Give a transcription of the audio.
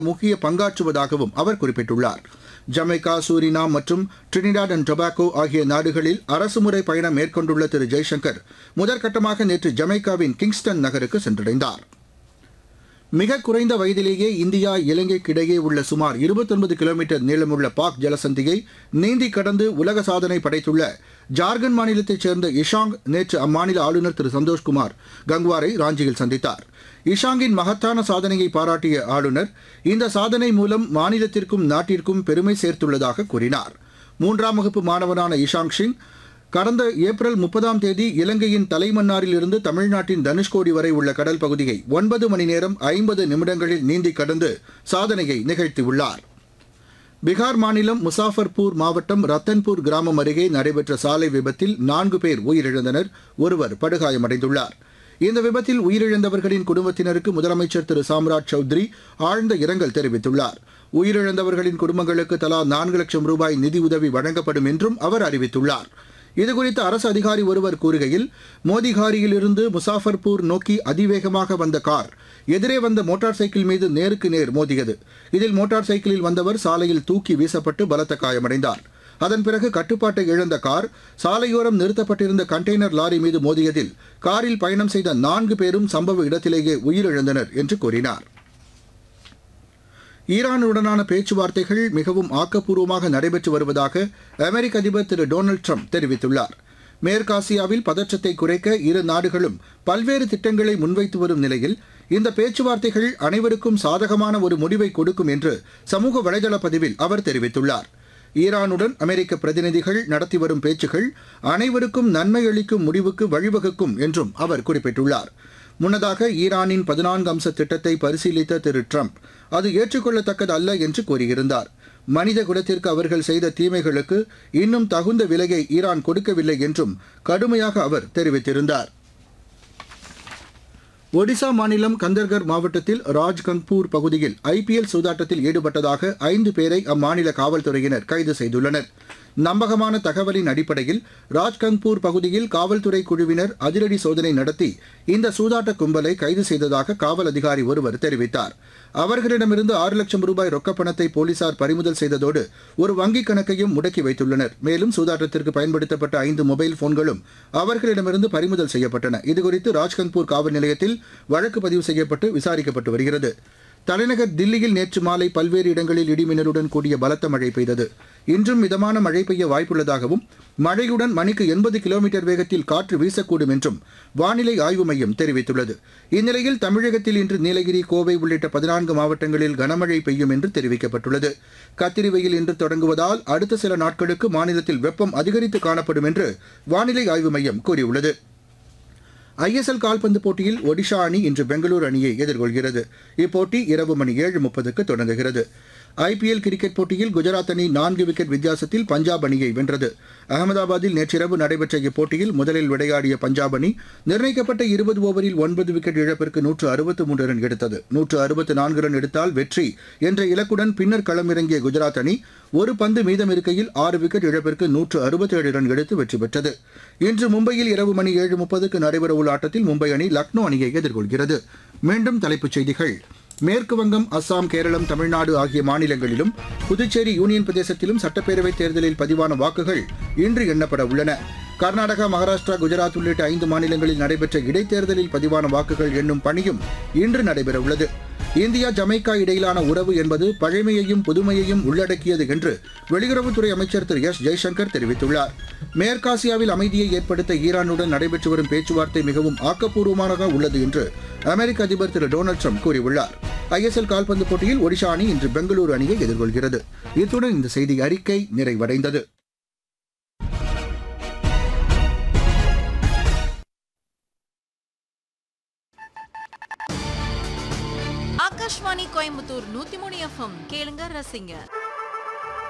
முக்கிய பங்காற்றுவதாகவும் அவர் குறிப்பிட்டுள்ளார் ஜமைக்கா சூரினாம் மற்றும் ட்ரினிடாட் அண்ட் டொபாக்கோ ஆகிய நாடுகளில் அரசுமுறை பயணம் மேற்கொண்டுள்ள திரு ஜெய்சங்கர் முதற்கட்டமாக நேற்று ஜமைக்காவின் கிங்ஸ்டன் நகருக்கு சென்றடைந்தார் மிக குறைந்த வயதிலேயே இந்தியா இலங்கைக்கு இடையே உள்ள சுமார் 29 கிலோமீட்டர் நீளமுள்ள பாக் ஜலசந்தியை நீந்தி கடந்து உலக சாதனை படைத்துள்ள ஜார்க்கண்ட் மாநிலத்தைச் சேர்ந்த இஷாங் நேற்று அம்மாநில ஆளுநர் திரு சந்தோஷ்குமார் கங்வாரை ராஞ்சியில் சந்தித்தார் இஷாங்கின் மகத்தான சாதனையை பாராட்டிய ஆளுநர் இந்த சாதனை மூலம் மாநிலத்திற்கும் நாட்டிற்கும் பெருமை சேர்த்துள்ளதாக கூறினார் மூன்றாம் வகுப்பு மாணவனான இஷாங் சிங் கடந்த ஏப்ரல் முப்பதாம் தேதி இலங்கையின் தலைமன்னாரில் இருந்து தமிழ்நாட்டின் தனுஷ்கோடி வரை உள்ள கடல் பகுதியை ஒன்பது மணி நேரம் ஐம்பது நிமிடங்களில் நீந்தி கடந்து சாதனையை நிகழ்த்தியுள்ளார் பீகார் மாநிலம் முசாஃபர்பூர் மாவட்டம் ரத்தன்பூர் கிராமம் அருகே நடைபெற்ற சாலை விபத்தில் நான்கு பேர் உயிரிழந்தனர் ஒருவர் படுகாயமடைந்துள்ளார் இந்த விபத்தில் உயிரிழந்தவர்களின் குடும்பத்தினருக்கு முதலமைச்சர் திரு சாம்ராஜ் சௌத்ரி ஆழ்ந்த இரங்கல் தெரிவித்துள்ளார் உயிரிழந்தவர்களின் குடும்பங்களுக்கு தலா நான்கு லட்சம் ரூபாய் நிதியுதவி வழங்கப்படும் என்றும் அவர் அறிவித்துள்ளார் இதுகுறித்து அரசு அதிகாரி ஒருவர் கூறுகையில் மோதிகாரியிலிருந்து முசாஃபர்பூர் நோக்கி அதிவேகமாக வந்த கார் எதிரே வந்த மோட்டார் சைக்கிள் மீது நேருக்கு நேர் மோதியது இதில் மோட்டார் சைக்கிளில் வந்தவர் சாலையில் தூக்கி வீசப்பட்டு பலத்த காயமடைந்தார் அதன் பிறகு கட்டுப்பாட்டை இழந்த கார் சாலையோரம் நிறுத்தப்பட்டிருந்த கண்டெய்னர் லாரி மீது மோதியதில் காரில் பயணம் செய்த நான்கு பேரும் சம்பவ இடத்திலேயே உயிரிழந்தனர் என்று கூறினார் ஈரானுடனான பேச்சுவார்த்தைகள் மிகவும் ஆக்கப்பூர்வமாக நடைபெற்று வருவதாக அமெரிக்க அதிபர் திரு டொனால்டு ட்ரம்ப் தெரிவித்துள்ளார் மேற்காசியாவில் பதற்றத்தை குறைக்க இரு நாடுகளும் பல்வேறு திட்டங்களை முன்வைத்து வரும் நிலையில் இந்த பேச்சுவார்த்தைகள் அனைவருக்கும் சாதகமான ஒரு முடிவை கொடுக்கும் என்று சமூக வலைதள பதிவில் அவர் தெரிவித்துள்ளார் ஈரானுடன் அமெரிக்க பிரதிநிதிகள் நடத்தி வரும் பேச்சுகள் அனைவருக்கும் நன்மை அளிக்கும் முடிவுக்கு வழிவகுக்கும் என்றும் அவர் குறிப்பிட்டுள்ளார் முன்னதாக ஈரானின் பதினான்கு அம்ச திட்டத்தை பரிசீலித்த திரு ட்ரம்ப் அது ஏற்றுக்கொள்ளத்தக்கது அல்ல என்று கூறியிருந்தார் மனித குலத்திற்கு அவர்கள் செய்த தீமைகளுக்கு இன்னும் தகுந்த விலையை ஈரான் கொடுக்கவில்லை என்றும் கடுமையாக அவர் தெரிவித்திருந்தார் ஒடிசா மாநிலம் கந்தர்கர் மாவட்டத்தில் ராஜ்கங்பூர் பகுதியில் ஐபிஎல் சூதாட்டத்தில் ஈடுபட்டதாக ஐந்து பேரை அம்மாநில காவல்துறையினர் கைது செய்துள்ளனர் நம்பகமான தகவலின் அடிப்படையில் ராஜ்கங்பூர் பகுதியில் காவல்துறை குழுவினர் அதிரடி சோதனை நடத்தி இந்த சூதாட்ட கும்பலை கைது செய்ததாக காவல் அதிகாரி ஒருவர் தெரிவித்தார் அவர்களிடமிருந்து ஆறு லட்சம் ரூபாய் ரொக்கப் பணத்தை போலீசார் பறிமுதல் செய்ததோடு ஒரு வங்கிக் கணக்கையும் முடக்கி வைத்துள்ளனர் மேலும் சூதாட்டத்திற்கு பயன்படுத்தப்பட்ட ஐந்து மொபைல் போன்களும் அவர்களிடமிருந்து பறிமுதல் செய்யப்பட்டன இதுகுறித்து ராஜ்கங்பூர் காவல் நிலையத்தில் வழக்கு பதிவு செய்யப்பட்டு விசாரிக்கப்பட்டு வருகிறது தலைநகர் தில்லியில் நேற்று மாலை பல்வேறு இடங்களில் இடிமின்னலுடன் கூடிய பலத்த மழை பெய்தது இன்றும் மிதமான மழை பெய்ய வாய்ப்புள்ளதாகவும் மழையுடன் மணிக்கு எண்பது கிலோமீட்டர் வேகத்தில் காற்று வீசக்கூடும் என்றும் வானிலை ஆய்வு மையம் தெரிவித்துள்ளது இந்நிலையில் தமிழகத்தில் இன்று நீலகிரி கோவை உள்ளிட்ட பதினான்கு மாவட்டங்களில் கனமழை பெய்யும் என்று தெரிவிக்கப்பட்டுள்ளது கத்திரி வெயில் இன்று தொடங்குவதால் அடுத்த சில நாட்களுக்கு மாநிலத்தில் வெப்பம் அதிகரித்து காணப்படும் என்று வானிலை ஆய்வு மையம் கூறியுள்ளது ஐஎஸ்எல் கால்பந்து போட்டியில் ஒடிஷா அணி இன்று பெங்களூரு அணியை எதிர்கொள்கிறது இப்போட்டி இரவு மணி ஏழு முப்பதுக்கு தொடங்குகிறது ஐபிஎல் கிரிக்கெட் போட்டியில் குஜராத் அணி நான்கு விக்கெட் வித்தியாசத்தில் பஞ்சாப் அணியை வென்றது அகமதாபாத்தில் நேற்றிரவு நடைபெற்ற இப்போட்டியில் முதலில் விளையாடிய பஞ்சாப் அணி நிர்ணயிக்கப்பட்ட இருபது ஓவரில் ஒன்பது விக்கெட் இழப்பிற்கு நூற்று அறுபத்து மூன்று ரன் எடுத்தது நூற்று அறுபத்து நான்கு ரன் எடுத்தால் வெற்றி என்ற இலக்குடன் பின்னர் களமிறங்கிய குஜராத் அணி ஒரு பந்து மீதம் இருக்கையில் ஆறு விக்கெட் இழப்பிற்கு நூற்று அறுபத்தேழு ரன் எடுத்து வெற்றி பெற்றது இன்று மும்பையில் இரவு மணி ஏழு முப்பதுக்கு நடைபெறவுள்ள ஆட்டத்தில் மும்பை அணி லக்னோ அணியை எதிர்கொள்கிறது மீண்டும் தலைப்புச் செய்திகள் மேற்கு வங்கம் அஸ்ஸாம் கேரளம் தமிழ்நாடு ஆகிய மாநிலங்களிலும் புதுச்சேரி யூனியன் பிரதேசத்திலும் சட்டப்பேரவைத் தேர்தலில் பதிவான வாக்குகள் இன்று எண்ணப்பட உள்ளன கர்நாடகா மகாராஷ்டிரா குஜராத் உள்ளிட்ட ஐந்து மாநிலங்களில் நடைபெற்ற இடைத்தேர்தலில் பதிவான வாக்குகள் எண்ணும் பணியும் இன்று நடைபெறவுள்ளது இந்தியா ஜமைக்கா இடையிலான உறவு என்பது பழமையையும் புதுமையையும் உள்ளடக்கியது என்று வெளியுறவுத்துறை அமைச்சர் திரு எஸ் ஜெய்சங்கர் தெரிவித்துள்ளார் மேற்காசியாவில் அமைதியை ஏற்படுத்த ஈரானுடன் நடைபெற்று வரும் பேச்சுவார்த்தை மிகவும் ஆக்கப்பூர்வமானதாக உள்ளது என்று அமெரிக்க அதிபர் திரு டொனால்டு ட்ரம்ப் கூறியுள்ளார் ஐஎஸ்எல் கால்பந்து போட்டியில் ஒடிஷா அணி இன்று பெங்களூரு அணியை எதிர்கொள்கிறது இத்துடன் இந்த செய்தி அறிக்கை நிறைவடைந்தது ஆகாஷ்வாணி கோயம்புத்தூர் நூத்தி மூணு எஃப்எம் கேளுங்க ரசிங்க